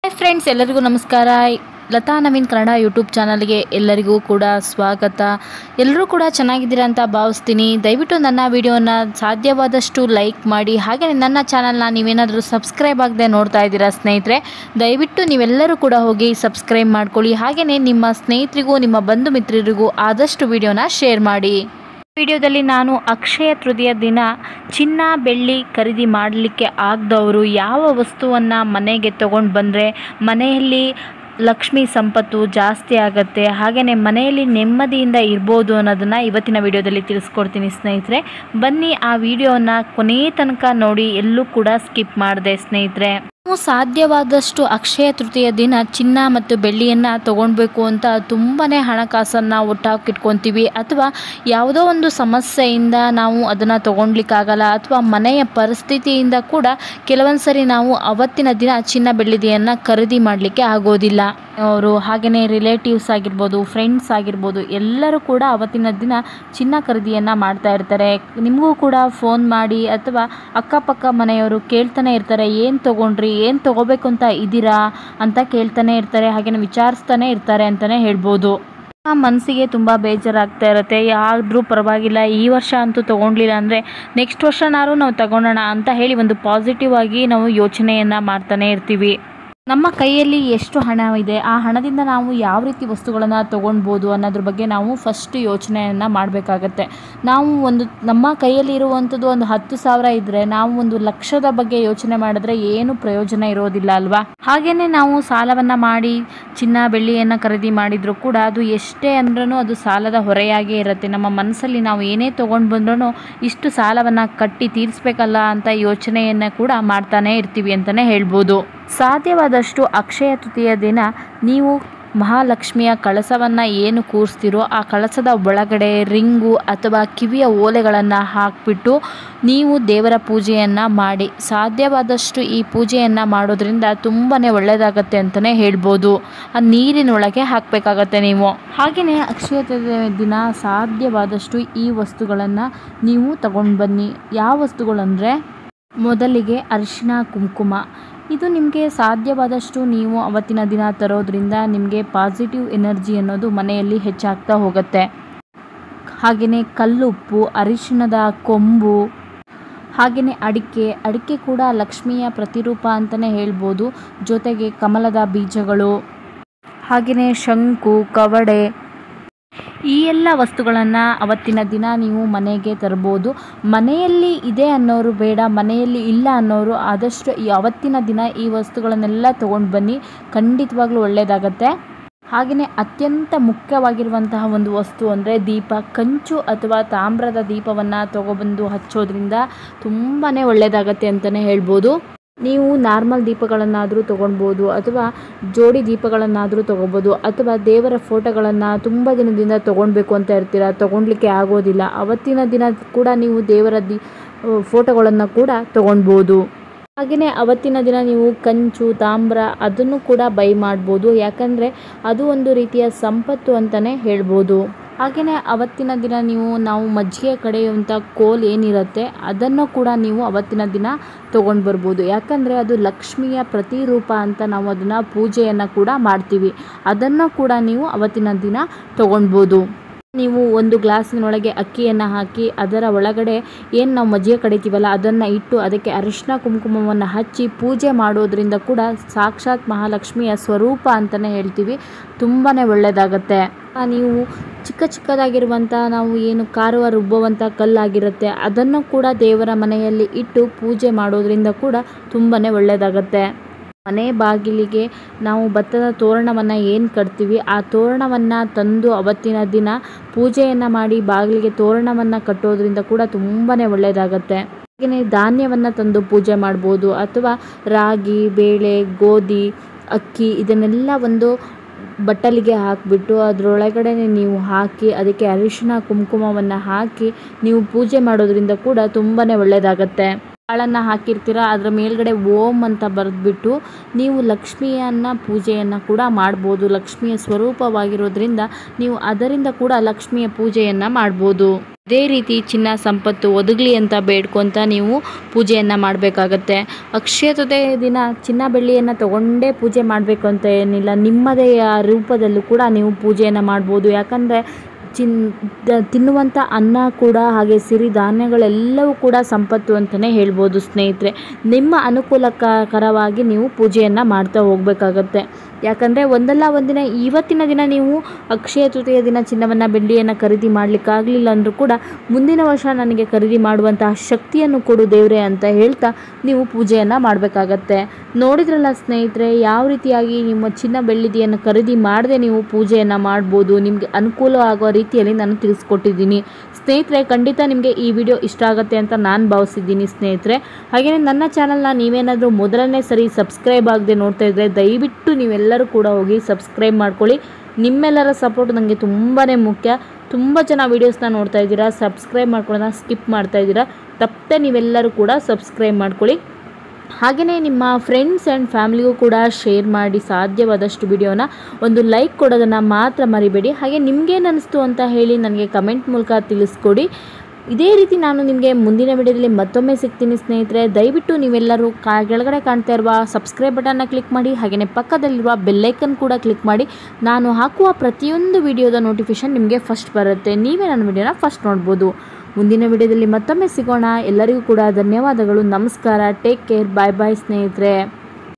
hi friends ಎಲ್ಲರಿಗೂ ನಮಸ್ಕಾರ Lata Naveen Kannada YouTube ಚಾನಲ್ಗೆ ಎಲ್ಲರಿಗೂ ಕೂಡ ಸ್ವಾಗತ ಎಲ್ಲರೂ ಕೂಡ ಚೆನ್ನಾಗಿದ್ದೀರಾ ಅಂತ ಭಾವಿಸ್ತೀನಿ ದಯವಿಟ್ಟು ನನ್ನ ವಿಡಿಯೋನ ಸಾಧ್ಯವಾದಷ್ಟು ಲೈಕ್ ಮಾಡಿ ಹಾಗೆ ನನ್ನ ಚಾನಲ್ನ ನೀವೇನಾದರೂ ಸಬ್ಸ್ಕ್ರೈಬ್ ಆಗದೆ ನೋಡ್ತಾ ಇದ್ದೀರಾ ಸ್ನೇಹಿತರೆ ದಯವಿಟ್ಟು ನೀವೆಲ್ಲರೂ ಕೂಡ ಹೋಗಿ ಸಬ್ಸ್ಕ್ರೈಬ್ ಮಾಡ್ಕೊಳ್ಳಿ ಹಾಗೆಯೇ ನಿಮ್ಮ ಸ್ನೇಹಿತರಿಗೂ ನಿಮ್ಮ ಬಂಧು ಮಿತ್ರರಿಗೂ ಆದಷ್ಟು ವಿಡಿಯೋನ ಶೇರ್ ಮಾಡಿ ವಿಡಿಯೋದಲ್ಲಿ ನಾನು ಅಕ್ಷಯ ತೃತೀಯ ದಿನ ಚಿನ್ನ ಬೆಳ್ಳಿ ಖರೀದಿ ಮಾಡಲಿಕ್ಕೆ ಆಗದವರು ಯಾವ ವಸ್ತುವನ್ನು ಮನೆಗೆ ತಗೊಂಡು ಬಂದರೆ ಮನೆಯಲ್ಲಿ ಲಕ್ಷ್ಮಿ ಸಂಪತ್ತು ಜಾಸ್ತಿ ಆಗುತ್ತೆ ಹಾಗೆಯೇ ಮನೆಯಲ್ಲಿ ನೆಮ್ಮದಿಯಿಂದ ಇರ್ಬೋದು ಅನ್ನೋದನ್ನು ಇವತ್ತಿನ ವಿಡಿಯೋದಲ್ಲಿ ತಿಳಿಸ್ಕೊಡ್ತೀನಿ ಸ್ನೇಹಿತರೆ ಬನ್ನಿ ಆ ವಿಡಿಯೋನ ಕೊನೆ ತನಕ ನೋಡಿ ಎಲ್ಲೂ ಕೂಡ ಸ್ಕಿಪ್ ಮಾಡಿದೆ ಸ್ನೇಹಿತರೆ ನಾವು ಸಾಧ್ಯವಾದಷ್ಟು ಅಕ್ಷಯ ತೃತೀಯ ದಿನ ಚಿನ್ನ ಮತ್ತು ಬೆಳ್ಳಿಯನ್ನು ತಗೊಳ್ಬೇಕು ಅಂತ ತುಂಬಾ ಹಣಕಾಸನ್ನು ಒಟ್ಟಾಕಿಟ್ಕೊತೀವಿ ಅಥವಾ ಯಾವುದೋ ಒಂದು ಸಮಸ್ಯೆಯಿಂದ ನಾವು ಅದನ್ನು ತೊಗೊಳ್ಲಿಕ್ಕಾಗಲ್ಲ ಅಥವಾ ಮನೆಯ ಪರಿಸ್ಥಿತಿಯಿಂದ ಕೂಡ ಕೆಲವೊಂದು ಸರಿ ನಾವು ಅವತ್ತಿನ ದಿನ ಚಿನ್ನ ಬೆಳ್ಳಿದೆಯನ್ನು ಖರೀದಿ ಮಾಡಲಿಕ್ಕೆ ಆಗೋದಿಲ್ಲ ಅವರು ಹಾಗೆಯೇ ರಿಲೇಟಿವ್ಸ್ ಆಗಿರ್ಬೋದು ಫ್ರೆಂಡ್ಸ್ ಆಗಿರ್ಬೋದು ಎಲ್ಲರೂ ಕೂಡ ಅವತ್ತಿನ ದಿನ ಚಿನ್ನ ಖರೀದಿಯನ್ನು ಮಾಡ್ತಾ ಇರ್ತಾರೆ ನಿಮಗೂ ಕೂಡ ಫೋನ್ ಮಾಡಿ ಅಥವಾ ಅಕ್ಕಪಕ್ಕ ಮನೆಯವರು ಕೇಳ್ತಾನೆ ಇರ್ತಾರೆ ಏನು ತೊಗೊಂಡ್ರಿ ಏನು ತೊಗೋಬೇಕು ಅಂತ ಇದ್ದೀರಾ ಅಂತ ಕೇಳ್ತಾನೆ ಇರ್ತಾರೆ ಹಾಗೆಯೇ ವಿಚಾರಿಸ್ತಾನೆ ಇರ್ತಾರೆ ಅಂತಲೇ ಹೇಳ್ಬೋದು ಆ ಮನಸ್ಸಿಗೆ ತುಂಬ ಬೇಜಾರಾಗ್ತಾ ಇರುತ್ತೆ ಯಾವ್ದ್ರೂ ಪರವಾಗಿಲ್ಲ ಈ ವರ್ಷ ಅಂತೂ ತೊಗೊಂಡ್ಲಿಲ್ಲ ಅಂದರೆ ನೆಕ್ಸ್ಟ್ ವರ್ಷನಾದ್ರೂ ನಾವು ತಗೊಳ್ಳೋಣ ಅಂತ ಹೇಳಿ ಒಂದು ಪಾಸಿಟಿವ್ ಆಗಿ ನಾವು ಯೋಚನೆಯನ್ನು ಮಾಡ್ತಾನೆ ಇರ್ತೀವಿ ನಮ್ಮ ಕೈಯಲ್ಲಿ ಎಷ್ಟು ಹಣ ಇದೆ ಆ ಹಣದಿಂದ ನಾವು ಯಾವ ರೀತಿ ವಸ್ತುಗಳನ್ನು ತೊಗೊಳ್ಬೋದು ಅನ್ನೋದ್ರ ಬಗ್ಗೆ ನಾವು ಫಸ್ಟ್ ಯೋಚನೆಯನ್ನು ಮಾಡಬೇಕಾಗತ್ತೆ ನಾವು ಒಂದು ನಮ್ಮ ಕೈಯಲ್ಲಿ ಇರುವಂಥದ್ದು ಒಂದು ಹತ್ತು ಸಾವಿರ ಇದ್ದರೆ ನಾವು ಒಂದು ಲಕ್ಷದ ಬಗ್ಗೆ ಯೋಚನೆ ಮಾಡಿದ್ರೆ ಏನು ಪ್ರಯೋಜನ ಇರೋದಿಲ್ಲ ಅಲ್ವಾ ಹಾಗೆಯೇ ನಾವು ಸಾಲವನ್ನು ಮಾಡಿ ಚಿನ್ನ ಬೆಳ್ಳಿಯನ್ನು ಖರೀದಿ ಮಾಡಿದರೂ ಕೂಡ ಅದು ಎಷ್ಟೇ ಅಂದ್ರೂ ಅದು ಸಾಲದ ಹೊರೆಯಾಗೇ ಇರುತ್ತೆ ನಮ್ಮ ಮನಸ್ಸಲ್ಲಿ ನಾವು ಏನೇ ತೊಗೊಂಡು ಬಂದ್ರೂ ಇಷ್ಟು ಸಾಲವನ್ನು ಕಟ್ಟಿ ತೀರಿಸ್ಬೇಕಲ್ಲ ಅಂತ ಯೋಚನೆಯನ್ನು ಕೂಡ ಮಾಡ್ತಾನೆ ಇರ್ತೀವಿ ಅಂತಲೇ ಹೇಳ್ಬೋದು ಸಾಧ್ಯವಾದಷ್ಟು ಅಕ್ಷಯ ತೃತೀಯ ದಿನ ನೀವು ಮಹಾಲಕ್ಷ್ಮಿಯ ಕಳಸವನ್ನು ಏನು ಕೂರಿಸ್ತಿರೋ ಆ ಕಳಸದ ಒಳಗಡೆ ರಿಂಗು ಅಥವಾ ಕಿವಿಯ ಓಲೆಗಳನ್ನು ಹಾಕಿಬಿಟ್ಟು ನೀವು ದೇವರ ಪೂಜೆಯನ್ನು ಮಾಡಿ ಸಾಧ್ಯವಾದಷ್ಟು ಈ ಪೂಜೆಯನ್ನು ಮಾಡೋದ್ರಿಂದ ತುಂಬಾ ಒಳ್ಳೆಯದಾಗತ್ತೆ ಅಂತಲೇ ಹೇಳ್ಬೋದು ಆ ನೀರಿನೊಳಗೆ ಹಾಕಬೇಕಾಗತ್ತೆ ನೀವು ಹಾಗೆಯೇ ಅಕ್ಷಯ ತೃತೀಯ ದಿನ ಸಾಧ್ಯವಾದಷ್ಟು ಈ ವಸ್ತುಗಳನ್ನು ನೀವು ತಗೊಂಡು ಬನ್ನಿ ಯಾವ ವಸ್ತುಗಳಂದರೆ ಮೊದಲಿಗೆ ಅರಿಶಿನ ಕುಂಕುಮ ಇದು ನಿಮಗೆ ಸಾಧ್ಯವಾದಷ್ಟು ನೀವು ಅವತ್ತಿನ ದಿನ ತರೋದ್ರಿಂದ ನಿಮಗೆ ಪಾಸಿಟಿವ್ ಎನರ್ಜಿ ಅನ್ನೋದು ಮನೆಯಲ್ಲಿ ಹೆಚ್ಚಾಗ್ತಾ ಹೋಗುತ್ತೆ ಹಾಗೆಯೇ ಕಲ್ಲುಪ್ಪು ಅರಿಶಿಣದ ಕೊಂಬು ಹಾಗೆಯೇ ಅಡಿಕೆ ಅಡಿಕೆ ಕೂಡ ಲಕ್ಷ್ಮಿಯ ಪ್ರತಿರೂಪ ಅಂತಲೇ ಹೇಳ್ಬೋದು ಜೊತೆಗೆ ಕಮಲದ ಬೀಜಗಳು ಹಾಗೆಯೇ ಶಂಕು ಕವಡೆ ಈ ಎಲ್ಲ ವಸ್ತುಗಳನ್ನು ಅವತ್ತಿನ ದಿನ ನೀವು ಮನೆಗೆ ತರ್ಬೋದು ಮನೆಯಲ್ಲಿ ಇದೆ ಅನ್ನೋರು ಬೇಡ ಮನೆಯಲ್ಲಿ ಇಲ್ಲ ಅನ್ನೋರು ಆದಷ್ಟು ಈ ಅವತ್ತಿನ ದಿನ ಈ ವಸ್ತುಗಳನ್ನೆಲ್ಲ ತೊಗೊಂಡು ಬನ್ನಿ ಖಂಡಿತವಾಗ್ಲೂ ಒಳ್ಳೆಯದಾಗತ್ತೆ ಹಾಗೆಯೇ ಅತ್ಯಂತ ಮುಖ್ಯವಾಗಿರುವಂತಹ ಒಂದು ವಸ್ತು ಅಂದರೆ ದೀಪ ಕಂಚು ಅಥವಾ ತಾಮ್ರದ ದೀಪವನ್ನು ತೊಗೊಬಂದು ಹಚ್ಚೋದ್ರಿಂದ ತುಂಬಾ ಒಳ್ಳೆಯದಾಗತ್ತೆ ಅಂತಲೇ ಹೇಳ್ಬೋದು ನೀವು ನಾರ್ಮಲ್ ದೀಪಗಳನ್ನಾದರೂ ತೊಗೊಳ್ಬೋದು ಅಥವಾ ಜೋಡಿ ದೀಪಗಳನ್ನಾದರೂ ತೊಗೋಬೋದು ಅಥವಾ ದೇವರ ಫೋಟೋಗಳನ್ನು ತುಂಬ ದಿನದಿಂದ ತೊಗೊಳ್ಬೇಕು ಅಂತ ಇರ್ತೀರ ತೊಗೊಳ್ಲಿಕ್ಕೆ ಆಗೋದಿಲ್ಲ ಅವತ್ತಿನ ದಿನ ಕೂಡ ನೀವು ದೇವರ ದಿ ಫೋಟೋಗಳನ್ನು ಕೂಡ ತೊಗೊಳ್ಬೋದು ಹಾಗೆಯೇ ಅವತ್ತಿನ ದಿನ ನೀವು ಕಂಚು ತಾಮ್ರ ಅದನ್ನು ಕೂಡ ಬೈ ಮಾಡ್ಬೋದು ಯಾಕಂದರೆ ಅದು ಒಂದು ರೀತಿಯ ಸಂಪತ್ತು ಅಂತಲೇ ಹೇಳ್ಬೋದು ಹಾಗೆಯೇ ಅವತ್ತಿನ ದಿನ ನೀವು ನಾವು ಮಜ್ಜಿಗೆ ಕಡೆಯುವಂಥ ಕೋಲ್ ಏನಿರುತ್ತೆ ಅದನ್ನು ಕೂಡ ನೀವು ಅವತ್ತಿನ ದಿನ ತೊಗೊಂಡು ಬರ್ಬೋದು ಯಾಕಂದರೆ ಅದು ಲಕ್ಷ್ಮಿಯ ಪ್ರತಿರೂಪ ಅಂತ ನಾವು ಅದನ್ನು ಪೂಜೆಯನ್ನು ಕೂಡ ಮಾಡ್ತೀವಿ ಅದನ್ನು ಕೂಡ ನೀವು ಅವತ್ತಿನ ದಿನ ತೊಗೊಳ್ಬೋದು ನೀವು ಒಂದು ಗ್ಲಾಸಿನೊಳಗೆ ಅಕ್ಕಿಯನ್ನು ಹಾಕಿ ಅದರ ಒಳಗಡೆ ಏನು ನಾವು ಮಜ್ಜಿಗೆ ಕಡಿತೀವಲ್ಲ ಅದನ್ನು ಇಟ್ಟು ಅದಕ್ಕೆ ಅರಿಶಿನ ಕುಂಕುಮವನ್ನು ಹಚ್ಚಿ ಪೂಜೆ ಮಾಡೋದ್ರಿಂದ ಕೂಡ ಸಾಕ್ಷಾತ್ ಮಹಾಲಕ್ಷ್ಮಿಯ ಸ್ವರೂಪ ಅಂತಲೇ ಹೇಳ್ತೀವಿ ತುಂಬಾ ಒಳ್ಳೆಯದಾಗತ್ತೆ ನೀವು ಚಿಕ್ಕ ಚಿಕ್ಕದಾಗಿರುವಂಥ ನಾವು ಏನು ಕಾರುವ ರುಬ್ಬುವಂಥ ಕಲ್ಲಾಗಿರುತ್ತೆ ಅದನ್ನು ಕೂಡ ದೇವರ ಮನೆಯಲ್ಲಿ ಇಟ್ಟು ಪೂಜೆ ಮಾಡೋದ್ರಿಂದ ಕೂಡ ತುಂಬಾ ಒಳ್ಳೆಯದಾಗತ್ತೆ ಮನೆ ಬಾಗಿಲಿಗೆ ನಾವು ಭತ್ತದ ತೋರಣವನ್ನು ಏನು ಕಟ್ತೀವಿ ಆ ತೋರಣವನ್ನು ತಂದು ಅವತ್ತಿನ ದಿನ ಪೂಜೆಯನ್ನು ಮಾಡಿ ಬಾಗಿಲಿಗೆ ತೋರಣವನ್ನು ಕಟ್ಟೋದ್ರಿಂದ ಕೂಡ ತುಂಬಾ ಒಳ್ಳೆಯದಾಗತ್ತೆ ಹಾಗೆಯೇ ಧಾನ್ಯವನ್ನು ತಂದು ಪೂಜೆ ಮಾಡ್ಬೋದು ಅಥವಾ ರಾಗಿ ಬೇಳೆ ಗೋಧಿ ಅಕ್ಕಿ ಇದನ್ನೆಲ್ಲ ಒಂದು ಬಟ್ಟಲಿಗೆ ಹಾಕಿಬಿಟ್ಟು ಅದರೊಳಗಡೆ ನೀವು ಹಾಕಿ ಅದಕ್ಕೆ ಅರಿಶಿನ ಕುಂಕುಮವನ್ನು ಹಾಕಿ ನೀವು ಪೂಜೆ ಮಾಡೋದ್ರಿಂದ ಕೂಡ ತುಂಬಾ ಒಳ್ಳೆಯದಾಗತ್ತೆ ಕಾಳನ್ನು ಹಾಕಿರ್ತೀರ ಅದರ ಮೇಲ್ಗಡೆ ಓಂ ಅಂತ ಬರೆದ್ಬಿಟ್ಟು ನೀವು ಲಕ್ಷ್ಮಿಯನ್ನು ಪೂಜೆಯನ್ನು ಕೂಡ ಮಾಡ್ಬೋದು ಲಕ್ಷ್ಮಿಯ ಸ್ವರೂಪವಾಗಿರೋದ್ರಿಂದ ನೀವು ಅದರಿಂದ ಕೂಡ ಲಕ್ಷ್ಮಿಯ ಪೂಜೆಯನ್ನು ಮಾಡ್ಬೋದು ಅದೇ ರೀತಿ ಚಿನ್ನ ಸಂಪತ್ತು ಒದಗಲಿ ಅಂತ ಬೇಡ್ಕೊತ ನೀವು ಪೂಜೆಯನ್ನು ಮಾಡಬೇಕಾಗತ್ತೆ ಅಕ್ಷಯ ತೃತೀಯ ದಿನ ಚಿನ್ನ ಬೆಳ್ಳಿಯನ್ನು ತಗೊಂಡೇ ಪೂಜೆ ಮಾಡಬೇಕು ಅಂತ ಏನಿಲ್ಲ ನಿಮ್ಮದೇ ರೂಪದಲ್ಲೂ ಕೂಡ ನೀವು ಪೂಜೆಯನ್ನು ಮಾಡ್ಬೋದು ಯಾಕಂದರೆ ಚಿನ್ ದ- ತಿನ್ನುವಂಥ ಅನ್ನ ಕೂಡ ಹಾಗೆ ಸಿರಿಧಾನ್ಯಗಳೆಲ್ಲವೂ ಕೂಡ ಸಂಪತ್ತು ಅಂತಲೇ ಹೇಳ್ಬೋದು ಸ್ನೇಹಿತರೆ ನಿಮ್ಮ ಅನುಕೂಲಕರವಾಗಿ ನೀವು ಪೂಜೆಯನ್ನು ಮಾಡ್ತಾ ಹೋಗಬೇಕಾಗತ್ತೆ ಯಾಕಂದರೆ ಒಂದಲ್ಲ ಒಂದಿನ ಇವತ್ತಿನ ದಿನ ನೀವು ಅಕ್ಷಯ ತೃತೀಯ ದಿನ ಚಿನ್ನವನ್ನು ಬೆಳ್ಳಿಯನ್ನು ಖರೀದಿ ಮಾಡಲಿಕ್ಕಾಗಲಿಲ್ಲ ಅಂದರೂ ಕೂಡ ಮುಂದಿನ ವರ್ಷ ನನಗೆ ಖರೀದಿ ಮಾಡುವಂತಹ ಶಕ್ತಿಯನ್ನು ಕೊಡು ದೇವ್ರೆ ಅಂತ ಹೇಳ್ತಾ ನೀವು ಪೂಜೆಯನ್ನು ಮಾಡಬೇಕಾಗತ್ತೆ ನೋಡಿದ್ರಲ್ಲ ಸ್ನೇಹಿತರೆ ಯಾವ ರೀತಿಯಾಗಿ ನಿಮ್ಮ ಚಿನ್ನ ಬೆಳ್ಳಿದಿಯನ್ನು ಖರೀದಿ ಮಾಡದೆ ನೀವು ಪೂಜೆಯನ್ನು ಮಾಡ್ಬೋದು ನಿಮಗೆ ಅನುಕೂಲ ಆಗೋ ರೀತಿಯಲ್ಲಿ ನಾನು ತಿಳಿಸ್ಕೊಟ್ಟಿದ್ದೀನಿ ಸ್ನೇಹಿತರೆ ಖಂಡಿತ ನಿಮಗೆ ಈ ವಿಡಿಯೋ ಇಷ್ಟ ಆಗುತ್ತೆ ಅಂತ ನಾನು ಭಾವಿಸಿದ್ದೀನಿ ಸ್ನೇಹಿತರೆ ಹಾಗೆಯೇ ನನ್ನ ಚಾನಲ್ನ ನೀವೇನಾದರೂ ಮೊದಲನೇ ಸರಿ ಸಬ್ಸ್ಕ್ರೈಬ್ ಆಗದೆ ನೋಡ್ತಾ ಇದ್ದರೆ ದಯವಿಟ್ಟು ನೀವೆಲ್ಲರೂ ಕೂಡ ಹೋಗಿ ಸಬ್ಸ್ಕ್ರೈಬ್ ಮಾಡ್ಕೊಳ್ಳಿ ನಿಮ್ಮೆಲ್ಲರ ಸಪೋರ್ಟ್ ನನಗೆ ತುಂಬಾ ಮುಖ್ಯ ತುಂಬ ಜನ ವೀಡಿಯೋಸ್ನ ನೋಡ್ತಾ ಇದ್ದೀರಾ ಸಬ್ಸ್ಕ್ರೈಬ್ ಮಾಡ್ಕೊಳ್ಳೋದನ್ನ ಸ್ಕಿಪ್ ಮಾಡ್ತಾ ಇದ್ದೀರಾ ತಪ್ಪದೆ ನೀವೆಲ್ಲರೂ ಕೂಡ ಸಬ್ಸ್ಕ್ರೈಬ್ ಮಾಡ್ಕೊಳ್ಳಿ ಹಾಗೆಯೇ ನಿಮ್ಮ ಫ್ರೆಂಡ್ಸ್ ಆ್ಯಂಡ್ ಫ್ಯಾಮ್ಲಿಗೂ ಕೂಡ ಶೇರ್ ಮಾಡಿ ಸಾಧ್ಯವಾದಷ್ಟು ವಿಡಿಯೋನ ಒಂದು ಲೈಕ್ ಕೊಡೋದನ್ನು ಮಾತ್ರ ಮರಿಬೇಡಿ ಹಾಗೆ ನಿಮ್ಗೇನು ಅನಿಸ್ತು ಅಂತ ಹೇಳಿ ನನಗೆ ಕಮೆಂಟ್ ಮೂಲಕ ತಿಳಿಸ್ಕೊಡಿ ಇದೇ ರೀತಿ ನಾನು ನಿಮಗೆ ಮುಂದಿನ ವಿಡಿಯೋದಲ್ಲಿ ಮತ್ತೊಮ್ಮೆ ಸಿಗ್ತೀನಿ ಸ್ನೇಹಿತರೆ ದಯವಿಟ್ಟು ನೀವೆಲ್ಲರೂ ಕಾ ಕೆಳಗಡೆ ಕಾಣ್ತಾ ಇರುವ ಸಬ್ಸ್ಕ್ರೈಬ್ ಬಟನ್ನ ಕ್ಲಿಕ್ ಮಾಡಿ ಹಾಗೆಯೇ ಪಕ್ಕದಲ್ಲಿರುವ ಬೆಲ್ಲೈಕನ್ ಕೂಡ ಕ್ಲಿಕ್ ಮಾಡಿ ನಾನು ಹಾಕುವ ಪ್ರತಿಯೊಂದು ವಿಡಿಯೋದ ನೋಟಿಫಿಕೇಷನ್ ನಿಮಗೆ ಫಸ್ಟ್ ಬರುತ್ತೆ ನೀವೇ ನನ್ನ ವಿಡಿಯೋನ ಫಸ್ಟ್ ನೋಡ್ಬೋದು ಮುಂದಿನ ವಿಡಿಯೋದಲ್ಲಿ ಮತ್ತೊಮ್ಮೆ ಸಿಗೋಣ ಎಲ್ಲರಿಗೂ ಕೂಡ ಧನ್ಯವಾದಗಳು ನಮಸ್ಕಾರ ಟೇಕ್ ಕೇರ್ ಬಾಯ್ ಬಾಯ್ ಸ್ನೇಹಿತರೆ